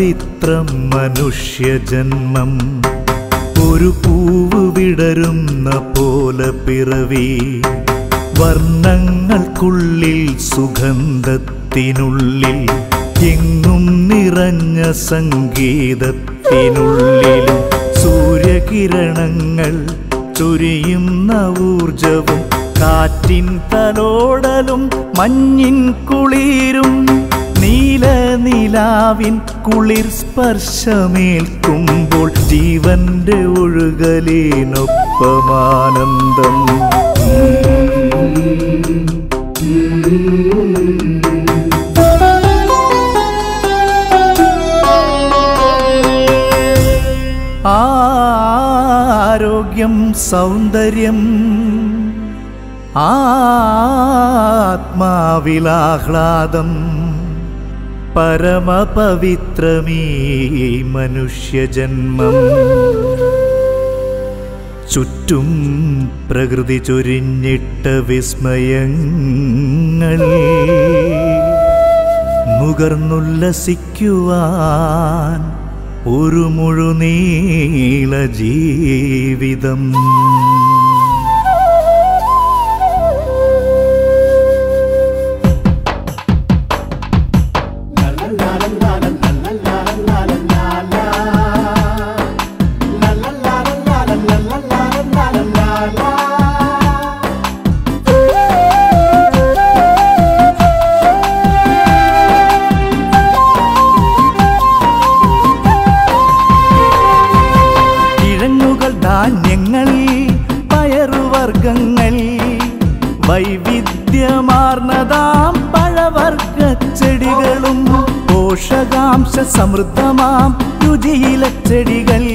പവിത്രം മനുഷ്യജന്മം ഒരു പൂവ് വിടരുന്ന പോലെ പിറവി വർണ്ണങ്ങൾക്കുള്ളിൽ സുഗന്ധത്തിനുള്ളിൽ എങ്ങും നിറഞ്ഞ സംഗീതത്തിനുള്ളിലും സൂര്യകിരണങ്ങൾ ചൊരിയുന്ന ഊർജവും കാറ്റിൻ തലോടലും മഞ്ഞിൻ കുളിരും നീല നിലാവിൻ കുളിർ സ്പർശമേൽക്കുമ്പോൾ ജീവന്റെ ഒഴുകലിനൊപ്പമാനന്ദം ആരോഗ്യം സൗന്ദര്യം ആത്മാവിലാഹ്ലാദം പരമപവിത്രമീ മനുഷ്യജന്മം ചുറ്റും പ്രകൃതി ചൊരിഞ്ഞിട്ട വിസ്മയങ്ങൾ മുകർന്നുല്ലസിക്കുവാൻ ഒരു മുഴുനീള ജീവിതം കിഴങ്ങുകൾ ധാന്യങ്ങൾ പയറുവർഗങ്ങൾ വൈവിധ്യമാർന്നതാം പഴവർഗ ചെടികളും പോഷകാംശ സമൃദ്ധമാം രുചിയിലെ ചെടികൾ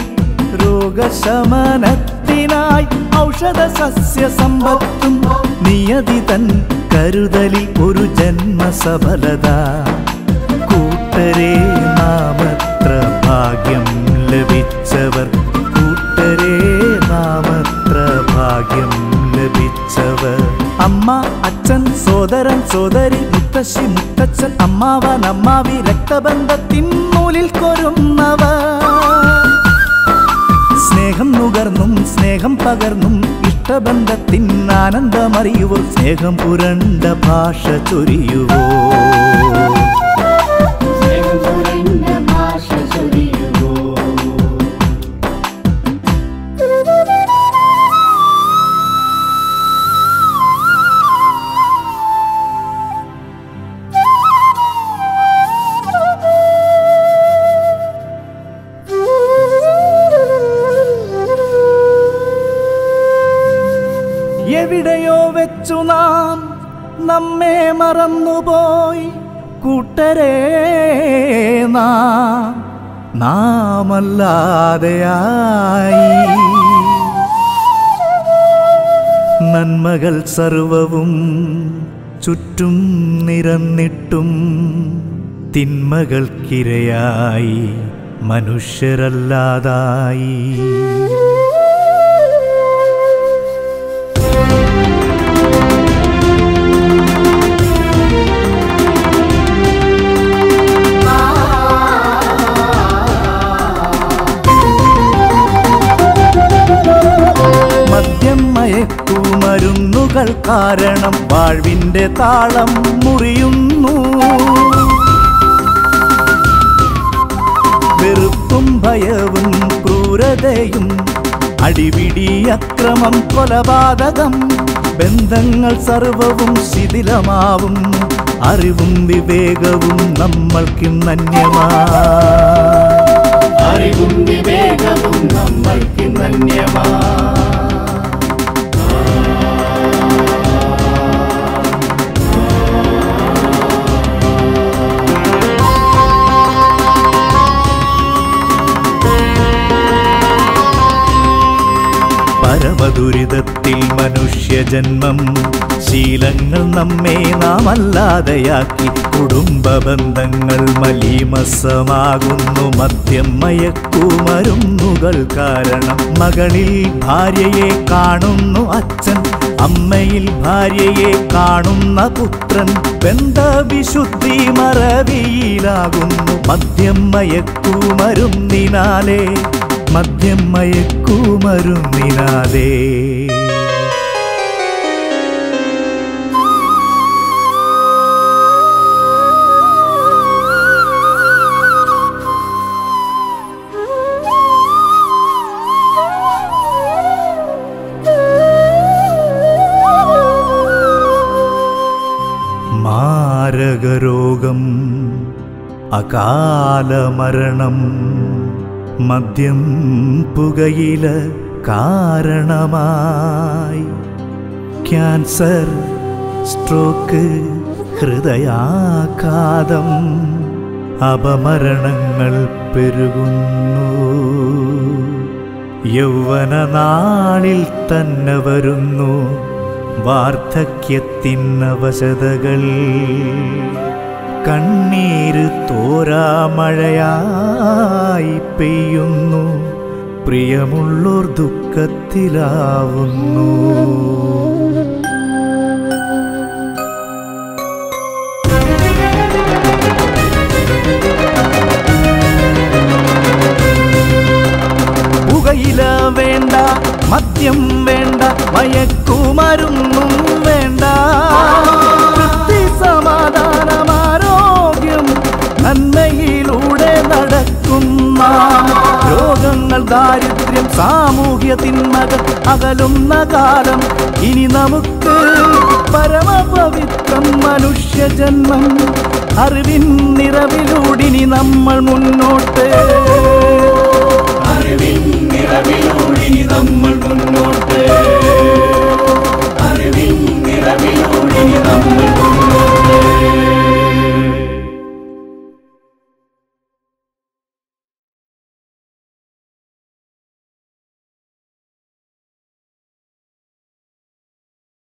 രോഗശമനത്തിനായി ഔഷധ സസ്യ സമ്പത്തും നിയതി തൻ കരുതലിൽ ഒരു ജന്മസഫലത കൂട്ടരെ നാമത്ര ഭാഗ്യം ലഭിച്ചവർ കൂട്ടരെ നാമത്ര ഭാഗ്യം ലഭിച്ചവർ അമ്മ അച്ഛൻ സോദരൻ സോദരി മുത്തശ്ശി മുത്തച്ഛൻ അമ്മാവൻ അമ്മാവി രക്തബന്ധത്തിൻ നൂലിൽ കൊരുന്നവർ സ്നേഹം നുകർന്നും സ്നേഹം പകർന്നും ഇഷ്ടബന്ധത്തിൻ ആനന്ദമറിയുവോ സ്നേഹം പുരണ്ട ഭാഷ ചൊരിയുവോ സ്നേഹം പുരണ്ട ഭാഷ ചൊരിയുവോ എവിടെയോ വെച്ചു നാം നമ്മെ മറന്നുപോയി കൂട്ടരെ നാം നാമല്ലാതെയായി നന്മകൾ സർവവും ചുറ്റും നിരന്നിട്ടും തിന്മകൾക്കിരയായി മനുഷ്യരല്ലാതായി മദ്യം മയക്കുമരുന്നുകൾ കാരണം വാഴ്വിന്റെ താളം മുറിയുന്നു വെറുപ്പും ഭയവും ക്രൂരതയും അടിപിടി അക്രമം കൊലപാതകം ബന്ധങ്ങൾ സർവവും ശിഥിലമാവും അറിവും വിവേകവും നമ്മൾക്ക് നന്യമാ അറിവും വിവേകവും നമ്മൾക്ക് നന്യമാ പരമദുരിതത്തിൽ മനുഷ്യജന്മം ശീലങ്ങൾ നമ്മെ നാം അല്ലാതെയാക്കി കുടുംബ ബന്ധങ്ങൾ മലീമസമാകുന്നു മദ്യം മയക്കുമരുന്നുകൾ കാരണം മകളിൽ ഭാര്യയെ കാണുന്നു അച്ഛൻ അമ്മയിൽ ഭാര്യയെ കാണുന്ന പുത്രൻ ബന്ധവിശുദ്ധി മറവിയിലാകുന്നു മദ്യം മയക്കുമരുന്നിനാലേ മദ്യം മയക്കുമരുന്നിനാലേ മാരകരോഗം അകാലമരണം മദ്യം പുകയില കാരണമായി ക്യാൻസർ സ്ട്രോക്ക് ഹൃദയാഘാതം അപമരണങ്ങൾ പെരുകുന്നു യൗവനനാളിൽ തന്നെ വരുന്നു വാർദ്ധക്യത്തിനവശതകൾ കണ്ണീര് തോരാമഴയായി പെയ്യുന്നു പ്രിയമുള്ളോർ ദുഃഖത്തിലാവുന്നു പുകയില വേണ്ട മദ്യം വേണ്ട മയക്കുമരുന്നും വേണ്ട വൃത്തി സമാധാനം ആരോഗ്യം നന്മയിലൂടെ നടക്കുന്ന രോഗങ്ങൾ ദാരിദ്ര്യം സാമൂഹ്യ തിന്മകൾ അകലുന്ന കാലം ഇനി നമുക്ക് പരമപവിത്രം മനുഷ്യജന്മം അറിവിൻ നിറവിലൂടിനി നമ്മൾ മുന്നോട്ട് അറിവിൻ നിറവിലൂടി നമ്മൾ മുന്നോട്ട് അറിവിൻ നിറവിലൂടി നമ്മൾ